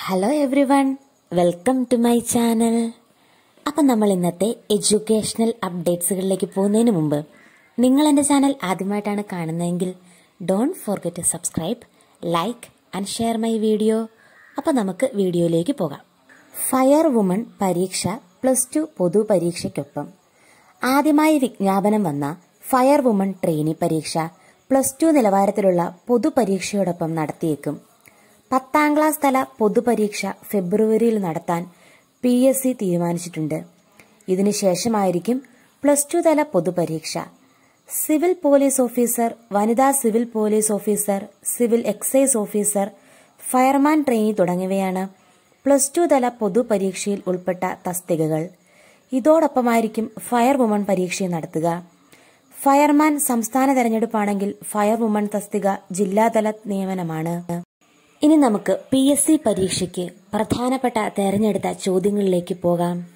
hello everyone welcome to my channel അപ്പം നമ്മൾ ഇന്നത്തെ എഡ്യൂക്കേഷണൽ അപ്ഡേറ്റ്സുകളിലേക്ക് പോകുന്നതിന് മുമ്പ് നിങ്ങൾ എൻ്റെ ചാനൽ ആദ്യമായിട്ടാണ് കാണുന്നതെങ്കിൽ don't forget to subscribe like and share my video അപ്പം നമുക്ക് വീഡിയോയിലേക്ക് പോകാം ഫയർ വുമൺ പരീക്ഷ പ്ലസ് ടു പൊതുപരീക്ഷയ്ക്കൊപ്പം ആദ്യമായി വിജ്ഞാപനം വന്ന ഫയർ വുമൺ ട്രെയിനി പരീക്ഷ പ്ലസ് ടു നിലവാരത്തിലുള്ള പൊതുപരീക്ഷയോടൊപ്പം നടത്തിയേക്കും പത്താം ക്ലാസ് തല പൊതുപരീക്ഷ ഫെബ്രുവരിയിൽ നടത്താൻ പി എസ് സി തീരുമാനിച്ചിട്ടുണ്ട് ഇതിനുശേഷമായിരിക്കും പ്ലസ് ടു തല പൊതുപരീക്ഷ സിവിൽ പോലീസ് ഓഫീസർ വനിതാ civil police officer civil excise officer fireman trainee തുടങ്ങിയവയാണ് പ്ലസ് ടു തല പൊതുപരീക്ഷയിൽ ഉൾപ്പെട്ട തസ്തികകൾ ഇതോടൊപ്പമായിരിക്കും ഫയർ വുമൺ പരീക്ഷയും നടത്തുക ഫയർമാൻ സംസ്ഥാന തെരഞ്ഞെടുപ്പാണെങ്കിൽ ഫയർ വുമൺ തസ്തിക ജില്ലാതല നിയമനമാണ് ഇനി നമുക്ക് പി എസ് സി പരീക്ഷയ്ക്ക് പ്രധാനപ്പെട്ട തെരഞ്ഞെടുത്ത ചോദ്യങ്ങളിലേക്ക് പോകാം